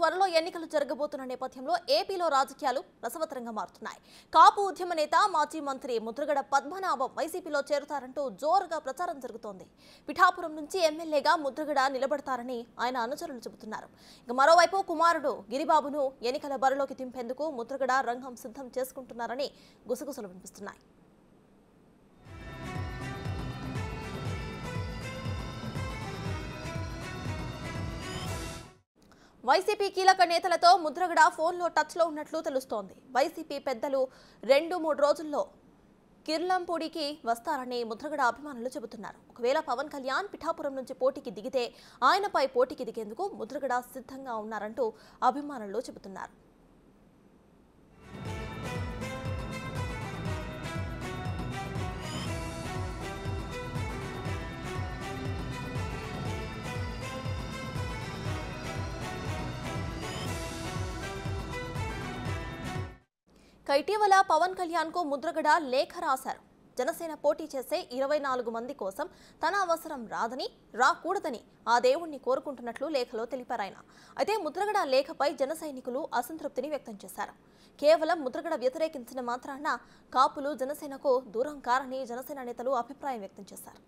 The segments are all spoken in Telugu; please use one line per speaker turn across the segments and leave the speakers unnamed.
త్వరలో ఎన్నికలు జరగబోతున్న నేపథ్యంలో ఏపీలో రాజకీయాలు రసవత్తరంగా మారుతున్నాయి కాపు ఉద్యమ నేత మాజీ మంత్రి ముద్రగడ పద్మనాభం వైసీపీలో చేరుతారంటూ జోరుగా ప్రచారం జరుగుతోంది పిఠాపురం నుంచి ఎమ్మెల్యేగా ముద్రగడ నిలబడతారని ఆయన అనుచరులు చెబుతున్నారు ఇక మరోవైపు కుమారుడు గిరిబాబును ఎన్నికల బరిలోకి దింపేందుకు ముద్రగడ రంగం సిద్ధం చేసుకుంటున్నారని గుసగుసలు వినిపిస్తున్నాయి వైసీపీ కీలక నేతలతో ముద్రగడ ఫోన్లో టచ్లో ఉన్నట్లు తెలుస్తోంది వైసీపీ పెద్దలు రెండు మూడు రోజుల్లో కిర్లంపూడికి వస్తారని ముద్రగడ అభిమానులు చెబుతున్నారు ఒకవేళ పవన్ కళ్యాణ్ పిఠాపురం నుంచి పోటీకి దిగితే ఆయనపై పోటీకి దిగేందుకు ముద్రగడ సిద్ధంగా ఉన్నారంటూ అభిమానులు చెబుతున్నారు ఇక ఇటీవల పవన్ కళ్యాణ్ కు ముద్రగడ లేఖ రాశారు జనసేన పోటీ చేసే ఇరవై నాలుగు మంది కోసం తన అవసరం రాదని రాకూడదని ఆ దేవుణ్ణి కోరుకుంటున్నట్లు లేఖలో తెలిపారాయన అయితే ముద్రగడ లేఖపై జన సైనికులు అసంతృప్తిని వ్యక్తం చేశారు కేవలం ముద్రగడ వ్యతిరేకించిన మాత్రాన కాపులు జనసేనకు దూరం కారని జనసేన నేతలు అభిప్రాయం వ్యక్తం చేశారు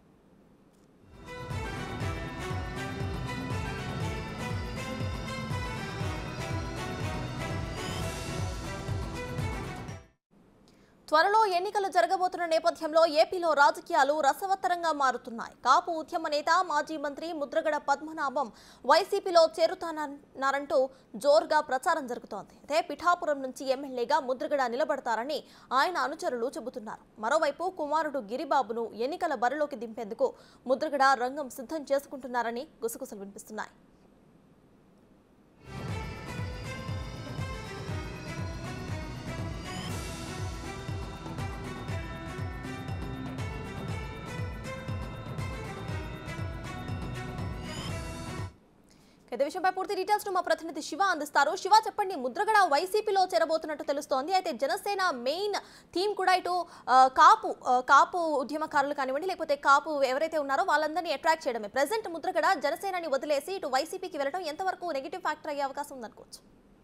త్వరలో ఎన్నికలు జరగబోతున్న నేపథ్యంలో ఏపీలో రాజకీయాలు రసవత్తరంగా మారుతున్నాయి కాపు ఉద్యమ నేత మాజీ మంత్రి ముద్రగడ పద్మనాభం వైసీపీలో చేరుతానన్నారంటూ జోరుగా ప్రచారం జరుగుతోంది అయితే పిఠాపురం నుంచి ఎమ్మెల్యేగా ముద్రగడ నిలబడతారని ఆయన అనుచరులు చెబుతున్నారు మరోవైపు కుమారుడు గిరిబాబును ఎన్నికల బరిలోకి దింపేందుకు ముద్రగడ రంగం సిద్ధం చేసుకుంటున్నారని గుసగుసలు వినిపిస్తున్నాయి ఇదే విషయంపై పూర్తి డీటెయిల్స్ మా ప్రతినిధి శివ అందిస్తారు శివ చెప్పండి ముద్రగడ వైసీపీలో చేరబోతున్నట్టు తెలుస్తోంది అయితే జనసేన మెయిన్ థీమ్ కూడా ఇటు ఆ, కాపు ఆ, కాపు ఉద్యమకారులు కానివ్వండి లేకపోతే కాపు ఎవరైతే ఉన్నారో వాళ్ళందరినీ అట్రాక్ట్ చేయడమే ప్రజెంట్ ముద్రగడ జనసేనని వదిలేసి ఇటు వైసీపీకి వెళ్ళడం ఎంతవరకు నెగిటివ్ ఫ్యాక్టర్ అయ్యే అవకాశం ఉందనుకోవచ్చు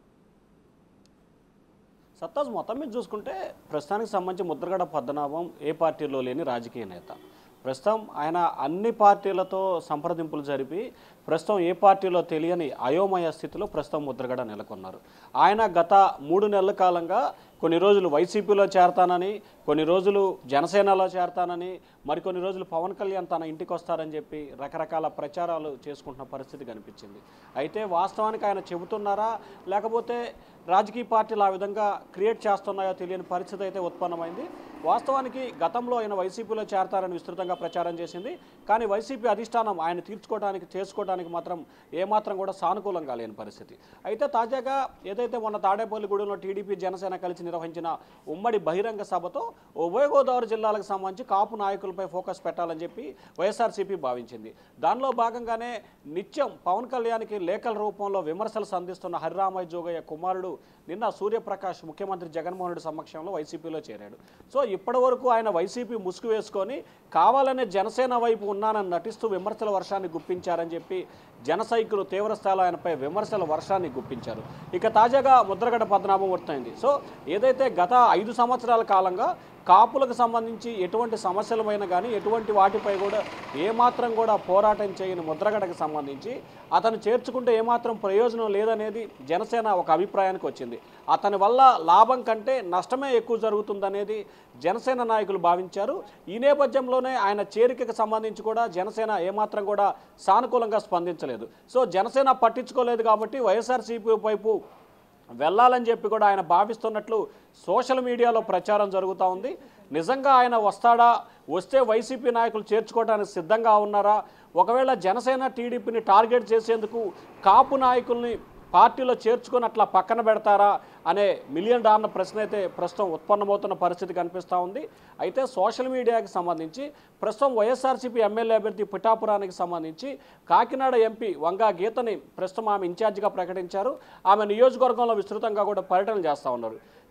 సత్తాజ్ మొత్తం మీద చూసుకుంటే ప్రస్తుతానికి సంబంధించి ముద్రగడ పద్మనాభం ఏ పార్టీలో లేని రాజకీయ నేత ప్రస్తుతం ఆయన అన్ని పార్టీలతో సంప్రదింపులు జరిపి ప్రస్తుతం ఏ పార్టీలో తెలియని అయోమయ స్థితిలో ప్రస్తుతం ముద్రగడ నెలకొన్నారు ఆయన గత మూడు నెలల కాలంగా కొన్ని రోజులు వైసీపీలో చేరతానని కొన్ని రోజులు జనసేనలో చేరతానని మరికొన్ని రోజులు పవన్ కళ్యాణ్ తన ఇంటికి వస్తారని చెప్పి రకరకాల ప్రచారాలు చేసుకుంటున్న పరిస్థితి కనిపించింది అయితే వాస్తవానికి ఆయన చెబుతున్నారా లేకపోతే రాజకీయ పార్టీలు ఆ విధంగా క్రియేట్ చేస్తున్నాయో తెలియని పరిస్థితి అయితే ఉత్పన్నమైంది వాస్తవానికి గతంలో ఆయన వైసీపీలో చేరతారని విస్తృతంగా ప్రచారం చేసింది కానీ వైసీపీ అధిష్టానం ఆయన తీర్చుకోవడానికి చేసుకోవడానికి మాత్రం ఏమాత్రం కూడా సానుకూలంగా లేని పరిస్థితి అయితే తాజాగా ఏదైతే మొన్న తాడేపల్లిగూడెంలో టీడీపీ జనసేన కలిసి నిర్వహించిన ఉమ్మడి బహిరంగ సభతో ఉభయ గోదావరి జిల్లాలకు సంబంధించి కాపు నాయకులపై ఫోకస్ పెట్టాలని చెప్పి వైఎస్ఆర్సీపీ భావించింది దానిలో భాగంగానే నిత్యం పవన్ కళ్యాణ్కి లేఖల రూపంలో విమర్శలు సంధిస్తున్న హరిరామయ్య జోగయ్య కుమారుడు నిన్న సూర్యప్రకాష్ ముఖ్యమంత్రి జగన్మోహన్ రెడ్డి సమక్షంలో వైసీపీలో చేరాడు సో ఇప్పటి వరకు ఆయన వైసీపీ ముసుగు వేసుకొని కావాలనే జనసేన వైపు ఉన్నానని నటిస్తూ విమర్శల వర్షాన్ని గుప్పించారని చెప్పి జన సైకులు తీవ్ర స్థాయిలో ఆయనపై విమర్శల వర్షాన్ని గుప్పించారు ఇక తాజాగా ముద్రగడ పద్మనాభం వర్తమైంది సో ఏదైతే గత ఐదు సంవత్సరాల కాలంగా కాపులకు సంబంధించి ఎటువంటి సమస్యలమైన కానీ ఎటువంటి వాటిపై కూడా ఏమాత్రం కూడా పోరాటం చేయని ముద్రగడకు సంబంధించి అతను చేర్చుకుంటే ఏమాత్రం ప్రయోజనం లేదనేది జనసేన ఒక అభిప్రాయానికి వచ్చింది అతని వల్ల లాభం కంటే నష్టమే ఎక్కువ జరుగుతుందనేది జనసేన నాయకులు భావించారు ఈ నేపథ్యంలోనే ఆయన చేరికకు సంబంధించి కూడా జనసేన ఏమాత్రం కూడా సానుకూలంగా స్పందించలేదు సో జనసేన పట్టించుకోలేదు కాబట్టి వైఎస్ఆర్సీపీ వైపు వెళ్ళాలని చెప్పి కూడా ఆయన భావిస్తున్నట్లు సోషల్ మీడియాలో ప్రచారం జరుగుతూ ఉంది నిజంగా ఆయన వస్తాడా వస్తే వైసీపీ నాయకులు చేర్చుకోవడానికి సిద్ధంగా ఉన్నారా ఒకవేళ జనసేన టీడీపీని టార్గెట్ చేసేందుకు కాపు నాయకుల్ని పార్టీలో చేర్చుకొని అట్లా పక్కన పెడతారా అనే మిలియన్ డాలర్ ప్రశ్న అయితే ప్రస్తుతం ఉత్పన్నమవుతున్న పరిస్థితి కనిపిస్తూ ఉంది అయితే సోషల్ మీడియాకి సంబంధించి ప్రస్తుతం వైఎస్ఆర్సీపీ ఎమ్మెల్యే అభ్యర్థి పిఠాపురానికి సంబంధించి కాకినాడ ఎంపీ వంగా గీతని ప్రస్తుతం ఆమె ఇన్ఛార్జిగా ప్రకటించారు ఆమె నియోజకవర్గంలో విస్తృతంగా కూడా పర్యటన చేస్తూ ఉన్నారు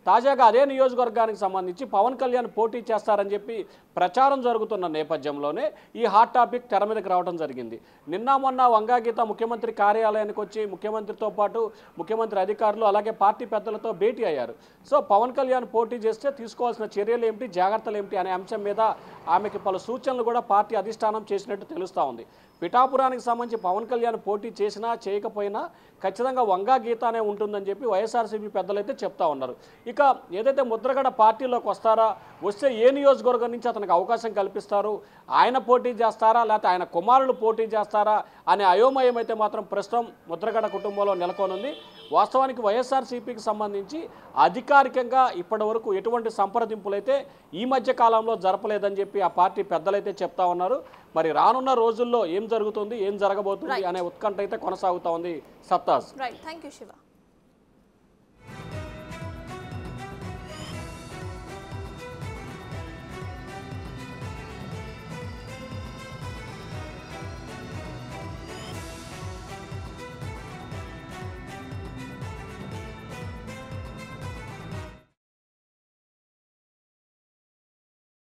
తాజాగా అదే నియోజకవర్గానికి సంబంధించి పవన్ కళ్యాణ్ పోటీ చేస్తారని చెప్పి ప్రచారం జరుగుతున్న నేపథ్యంలోనే ఈ హాట్ టాపిక్ తెర మీదకి రావడం జరిగింది నిన్న మొన్న వంగాగీత ముఖ్యమంత్రి కార్యాలయానికి వచ్చి ముఖ్యమంత్రితో పాటు ముఖ్యమంత్రి అధికారులు అలాగే పార్టీ పెద్దలతో భేటీ అయ్యారు సో పవన్ కళ్యాణ్ పోటీ చేస్తే తీసుకోవాల్సిన చర్యలు ఏమిటి జాగ్రత్తలు ఏమిటి అనే అంశం మీద ఆమెకి పలు సూచనలు కూడా పార్టీ అధిష్టానం చేసినట్టు తెలుస్తూ ఉంది పిఠాపురానికి సంబంధించి పవన్ కళ్యాణ్ పోటీ చేసినా చేయకపోయినా ఖచ్చితంగా వంగా గీత అనే ఉంటుందని చెప్పి వైఎస్ఆర్సీపీ పెద్దలైతే చెప్తా ఉన్నారు ఇక ఏదైతే ముద్రగడ పార్టీలోకి వస్తారా వస్తే ఏ నియోజకవర్గం నుంచి అతనికి అవకాశం కల్పిస్తారు ఆయన పోటీ చేస్తారా లేకపోతే ఆయన కుమారులు పోటీ చేస్తారా అనే అయోమయం అయితే మాత్రం ప్రస్తుతం ముద్రగడ కుటుంబంలో నెలకొనుంది వాస్తవానికి వైఎస్ఆర్సీపీకి సంబంధించి అధికారికంగా ఇప్పటివరకు ఎటువంటి సంప్రదింపులైతే ఈ మధ్య కాలంలో జరపలేదని చెప్పి ఆ పార్టీ పెద్దలైతే చెప్తా ఉన్నారు మరి రానున్న రోజుల్లో ఏం జరుగుతుంది ఏం జరగబోతుంది అనే ఉత్కంఠ అయితే కొనసాగుతా ఉంది సప్తాజ్
రైట్ థ్యాంక్ యూ శివ